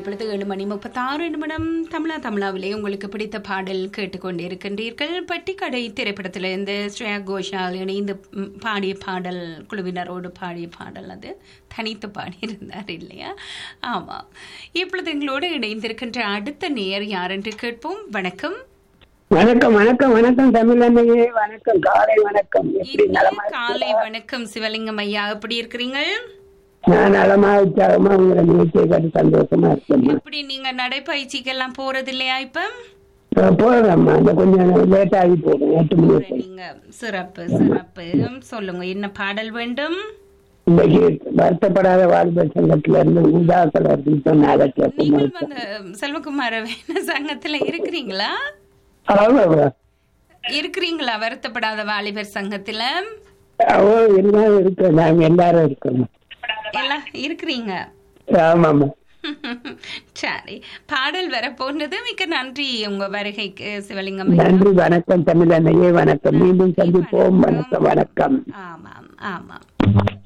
இப்பொழுது ஏழு மணி முப்பத்தாறு நிமிடம் தமிழா தமிழாவிலே உங்களுக்கு பிடித்த பாடல் கேட்டுக்கொண்டிருக்கின்றீர்கள் பட்டிக்கடை திரைப்படத்திலிருந்து ஸ்ரேயா கோஷால் இணைந்து ம், பாடிய பாடல் குழுவினரோடு பாடிய பாடல் அது தனித்து பாடியிருந்தார் இல்லையா ஆமாம் இப்பொழுது எங்களோடு இணைந்திருக்கின்ற அடுத்த நேர் யார் என்று கேட்போம் வணக்கம் வணக்கம் வணக்கம் வணக்கம் தமிழன்னையே வணக்கம் காலை வணக்கம் எப்படி இனிய நலமா காலை வணக்கம் சிவலிங்கம் ஐயா எப்படி இருக்கிறீங்க நான் நலமா உற்சாகமா உங்களை நிகழ்ச்சியை கேட்டு சந்தோஷமா இருக்கேன் எப்படி நீங்க நடைப்பயிற்சிக்கெல்லாம் போறது இல்லையா இப்ப போறேம்மா அந்த கொஞ்சம் லேட் ஆகி போகும் எட்டு மணி வரைக்கும். நீங்க சிறப்பு சிறப்பு சொல்லுங்க என்ன பாடல் வேண்டும் இன்னைக்கு வருத்தப்படாத வாலிபர் சங்கத்துல இருந்து ஊதா கலர் சொன்ன அதை கேட்போம் நீங்கள் வந்து செல்வகுமார வேண சங்கத்துல இருக்கிறீங்களா அவ்வளவு இருக்கிறீங்களா வருத்தப்படாத வாலிபர் சங்கத்துல அவ எல்லாம் இருக்கு நாங்க எல்லாரும் இருக்கோம் எல்லாம் இருக்கிறீங்க ஆமாம்மா சரி பாடல் வர போனது மிக்க நன்றி உங்க வருகைக்கு சிவலிங்கம் ஐயா. நன்றி வணக்கம் தமிழன்னையே வணக்கம் மீண்டும் சந்திப்போம் வணக்கம் வணக்கம் ஆமாம் ஆமாம்